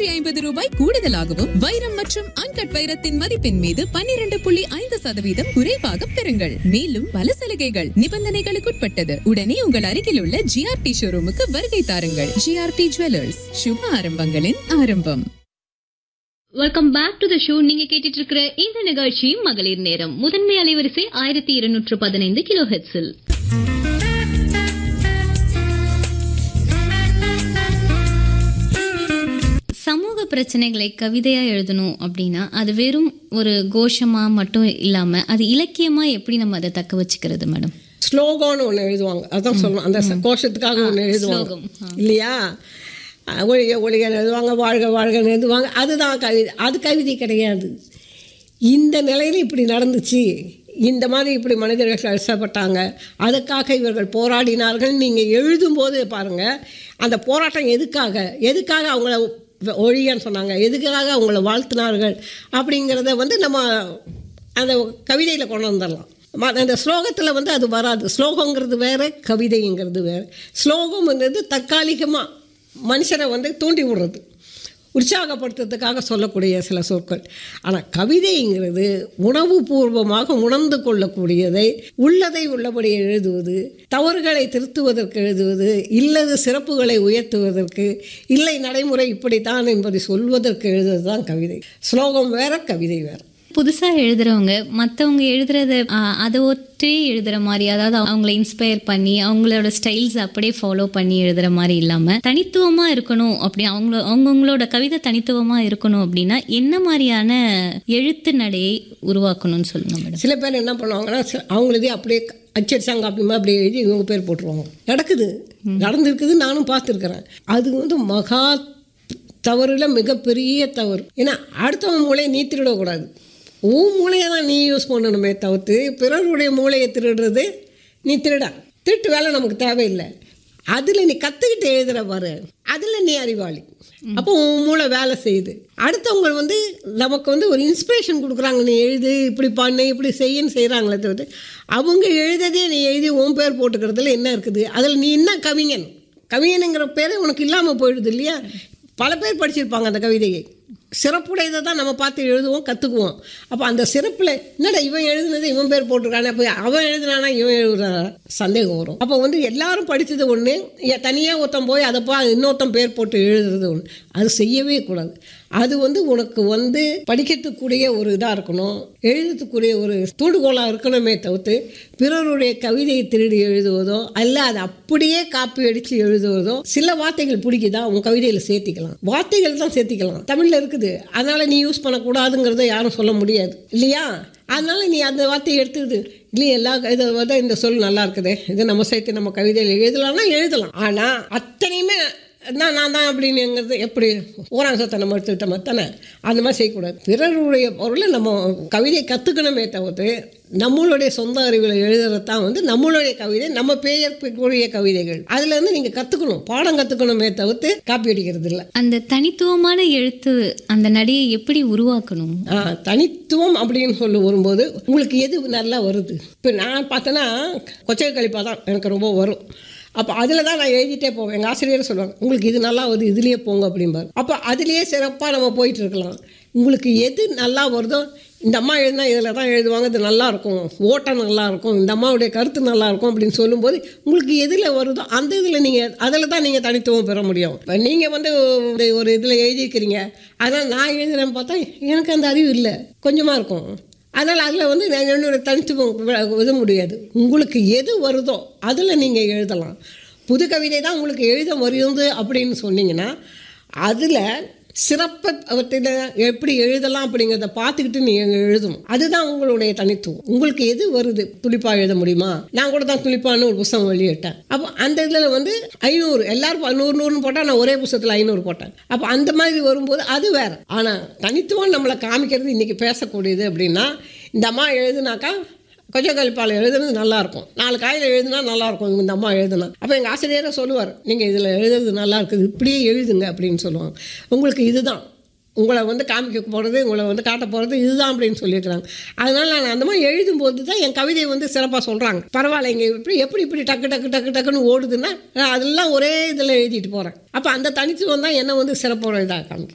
இருநூற்றி ஐம்பது ரூபாய் கூடுதலாகவும் வைரம் மற்றும் அன்கட் வைரத்தின் மதிப்பின் மீது பன்னிரண்டு புள்ளி ஐந்து சதவீதம் குறைவாக பெறுங்கள் மேலும் பல சலுகைகள் நிபந்தனைகளுக்குட்பட்டது உடனே உங்கள் அருகில் உள்ள ஜிஆர்டி ஷோரூமுக்கு வருகை தாருங்கள் ஜிஆர்டி ஜுவல்லர்ஸ் சுப ஆரம்பங்களின் ஆரம்பம் welcome back to the show நீங்க கேட்டுட்டு இருக்கிற இந்த நிகழ்ச்சி மகளிர் நேரம் முதன்மை அலைவரிசை ஆயிரத்தி இருநூற்று பதினைந்து கிலோ ஹெட்ஸில் சமூக பிரச்சனைகளை கவிதையா எழுதணும் அப்படின்னா அது வெறும் ஒரு கோஷமா மட்டும் இல்லாம அது இலக்கியமா எப்படி நம்ம அதை தக்க வச்சுக்கிறது மேடம் ஸ்லோகம்னு ஒன்று எழுதுவாங்க அதான் சொல்லணும் அந்த ச- கோஷத்துக்காக ஒன்று எழுதுவாங்க ஸ்லோகம், இல்லையா அஹ் ஒழிக ஒழிகன்னு எழுதுவாங்க வாழ்க வாழ்கன்னு எழுதுவாங்க அதுதான் கவிதை அது கவிதை கிடையாது இந்த நிலையில் இப்படி நடந்துச்சு இந்த மாதிரி இப்படி மனிதர்கள் கஷ்டப்பட்டாங்க அதுக்காக இவர்கள் போராடினார்கள் நீங்கள் எழுதும்போது பாருங்கள் அந்த போராட்டம் எதுக்காக எதுக்காக அவங்கள ஒழிகன்னு சொன்னாங்க எதுக்காக அவங்கள வாழ்த்தினார்கள் அப்படிங்கிறத வந்து நம்ம அந்த கவிதையில் கொண்டு வந்துடலாம் ம- அந்த ஸ்லோகத்தில் வந்து அது வராது ஸ்லோகங்கிறது வேற கவிதைங்கிறது வேற ஸ்லோகம்ங்கிறது தற்காலிகமாக மனுஷனை வந்து தூண்டி விடுறது உற்சாகப்படுத்துறதுக்காக சொல்லக்கூடிய சில சொற்கள் ஆனால் கவிதைங்கிறது உணவுபூர்வமாக உணர்ந்து கொள்ளக்கூடியதை உள்ளதை உள்ளபடி எழுதுவது தவறுகளை திருத்துவதற்கு எழுதுவது இல்லது சிறப்புகளை உயர்த்துவதற்கு இல்லை நடைமுறை இப்படித்தான் என்பதை சொல்வதற்கு எழுதுவது தான் கவிதை ஸ்லோகம் வேற கவிதை வேற புதுசா எழுதுறவங்க மத்தவங்க எழுதுறத ஆ, அதை ஒற்றி எழுதுற மாதிரி அதாவது அவங்கள இன்ஸ்பயர் பண்ணி அவங்களோட ஸ்டைல்ஸ் அப்படியே ஃபாலோ பண்ணி எழுதுற மாதிரி இல்லாம தனித்துவமா இருக்கணும் அப்படி அவங்கள அவங்கவுங்களோட கவிதை தனித்துவமா இருக்கணும் அப்படின்னா என்ன மாதிரியான எழுத்து நடையை உருவாக்கணும்னு சொல்லுங்க மேடம் சில பேர் என்ன பண்ணுவாங்கன்னா சில- அவங்களதே அப்படியே அச்சடிச்சாங்க அப்படிமா அப்படியே எழுதி இவங்க பேர் போட்டுருவாங்க நடக்குது நடந்திருக்குது நானும் பார்த்துருக்குறேன் அது வந்து மகா தவறுல மிகப்பெரிய தவறு ஏன்னா அடுத்தவன் மூளையை நீ திருடக்கூடாது உன் மூளையை தான் நீ யூஸ் பண்ணணுமே தவிர்த்து பிறருடைய மூளையை திருடுறது நீ திருடா திருட்டு வேலை நமக்கு தேவையில்லை அதில் நீ கற்றுக்கிட்டு எழுதுற பாரு அதில் நீ அறிவாளி அப்போ உன் மூளை வேலை செய்யுது அடுத்தவங்க வந்து நமக்கு வந்து ஒரு இன்ஸ்பிரேஷன் கொடுக்குறாங்க நீ எழுது இப்படி பண்ணு இப்படி செய்யுன்னு செய்கிறாங்களே தவிர்த்து அவங்க எழுததே நீ எழுதி உன் பேர் போட்டுக்கிறதுல என்ன இருக்குது அதில் நீ என்ன கவிஞன் கவிஞனுங்கிற பேரே உனக்கு இல்லாமல் போயிடுது இல்லையா பல பேர் படிச்சிருப்பாங்க அந்த கவிதையை சிறப்புடையதை தான் நம்ம பார்த்து எழுதுவோம் கற்றுக்குவோம் அப்போ அந்த சிறப்பில் என்னடா இவன் எழுதுனது இவன் பேர் போட்டிருக்கானே அப்போ அவன் எழுதுனானா இவன் எழுதுறானா சந்தேகம் வரும் அப்போ வந்து எல்லாரும் படித்தது ஒன்று தனியாக ஒருத்தன் போய் அதை பா இன்னொருத்தன் பேர் போட்டு எழுதுறது ஒன்று அது செய்யவே கூடாது அது வந்து உனக்கு வந்து படிக்கிறதுக்குரிய ஒரு இதாக இருக்கணும் எழுதுறதுக்குரிய ஒரு தூண்டுகோலாக இருக்கணுமே தவிர்த்து பிறருடைய கவிதையை திருடி எழுதுவதோ அல்ல அதை அப்படியே காப்பி அடித்து எழுதுவதோ சில வார்த்தைகள் பிடிக்குதா உன் கவிதையில் சேர்த்திக்கலாம் வார்த்தைகள் தான் சேர்த்திக்கலாம் தமிழில் இருக்குது அதனால் நீ யூஸ் பண்ணக்கூடாதுங்கிறத யாரும் சொல்ல முடியாது இல்லையா அதனால நீ அந்த வார்த்தையை எடுத்துது இல்லையா எல்லா இதை வந்து இந்த சொல் நல்லா இருக்குது இது நம்ம சேர்த்து நம்ம கவிதையில் எழுதலாம்னா எழுதலாம் ஆனால் அத்தனையுமே நான் நான் தான் அப்படின்னுங்கிறது எப்படி ஊராங்க சத்தை நம்ம எடுத்துக்கிட்ட தானே அந்த மாதிரி செய்யக்கூடாது பிறருடைய பொருளை நம்ம கவிதை கற்றுக்கணுமே தவிர்த்து நம்மளுடைய சொந்த அறிவில் எழுதுறது தான் வந்து நம்மளுடைய கவிதை நம்ம பெயர்க்கக்கூடிய கவிதைகள் அதில் வந்து நீங்கள் கற்றுக்கணும் பாடம் கற்றுக்கணுமே தவிர்த்து காப்பி அடிக்கிறது இல்லை அந்த தனித்துவமான எழுத்து அந்த நடையை எப்படி உருவாக்கணும் ஆ, தனித்துவம் அப்படின்னு சொல்லி வரும்போது உங்களுக்கு எது நல்லா வருது இப்போ நான் பார்த்தேன்னா கொச்சை கழிப்பாக தான் எனக்கு ரொம்ப வரும் அப்போ அதில் தான் நான் எழுதிட்டே போவேன் எங்கள் ஆசிரியர் சொல்லுவாங்க உங்களுக்கு இது நல்லா வருது இதுலேயே போங்க அப்படிம்பாரு அப்போ அதுலேயே சிறப்பாக நம்ம போயிட்டு இருக்கலாம் உங்களுக்கு எது நல்லா வருதோ இந்த அம்மா எழுதினா இதில் தான் எழுதுவாங்க இது நல்லா இருக்கும் ஓட்டம் நல்லா இருக்கும் இந்த அம்மாவுடைய கருத்து நல்லா இருக்கும் அப்படின்னு சொல்லும்போது உங்களுக்கு எதில் வருதோ அந்த இதில் நீங்கள் அதில் தான் நீங்கள் தனித்துவம் பெற முடியும் இப்போ நீங்கள் வந்து ஒரு- ஒரு இதில் எழுதியிருக்கிறீங்க அதனால் நான் எழுதுறேன்னு பார்த்தா எனக்கு அந்த அறிவு இல்லை கொஞ்சமாக இருக்கும் அதனால் அதில் வந்து நான் என்னோட தனித்துவம் வி- இது முடியாது உங்களுக்கு எது வருதோ அதில் நீங்கள் எழுதலாம் புது கவிதை தான் உங்களுக்கு எழுத வருது அப்படின்னு சொன்னீங்கன்னா அதில் சிறப்பை அவற்றில் எப்படி எழுதலாம் அப்படிங்கிறத பார்த்துக்கிட்டு நீங்கள் எழுதணும் அதுதான் உங்களுடைய தனித்துவம் உங்களுக்கு எது வருது துளிப்பாக எழுத முடியுமா நான் கூட தான் துளிப்பான்னு ஒரு புத்தகம் வெளியிட்டேன் அப்போ அந்த இதில் வந்து ஐநூறு எல்லாரும் நூறு நூறுன்னு போட்டால் நான் ஒரே புத்தகத்தில் ஐநூறு போட்டேன் அப்போ அந்த மாதிரி வரும்போது அது வேற ஆனால் தனித்துவம் நம்மளை காமிக்கிறது இன்றைக்கி பேசக்கூடியது அப்படின்னா இந்த அம்மா எழுதுனாக்கா கொஞ்சம் கழிப்பால் எழுதுனது நல்லா இருக்கும் நாலு காயில் எழுதுனா நல்லா இருக்கும் இந்த அம்மா எழுதுனா அப்போ எங்கள் ஆசிரியரை சொல்லுவார் நீங்கள் இதில் எழுதுறது நல்லா இருக்குது இப்படியே எழுதுங்க அப்படின்னு சொல்லுவாங்க உங்களுக்கு இதுதான் உங்களை வந்து காமிக்க போகிறது உங்களை வந்து காட்ட போகிறது இதுதான் அப்படின்னு சொல்லியிருக்கிறாங்க அதனால் நான் அந்த மாதிரி எழுதும்போது தான் என் கவிதையை வந்து சிறப்பாக சொல்கிறாங்க பரவாயில்ல இங்கே இப்படி எப்படி இப்படி டக்கு டக்கு டக்கு டக்குன்னு ஓடுதுன்னா நான் அதெல்லாம் ஒரே இதில் எழுதிட்டு போகிறேன் அப்போ அந்த தனித்துவம் தான் என்னை வந்து சிறப்போட இதாக காமிக்கும்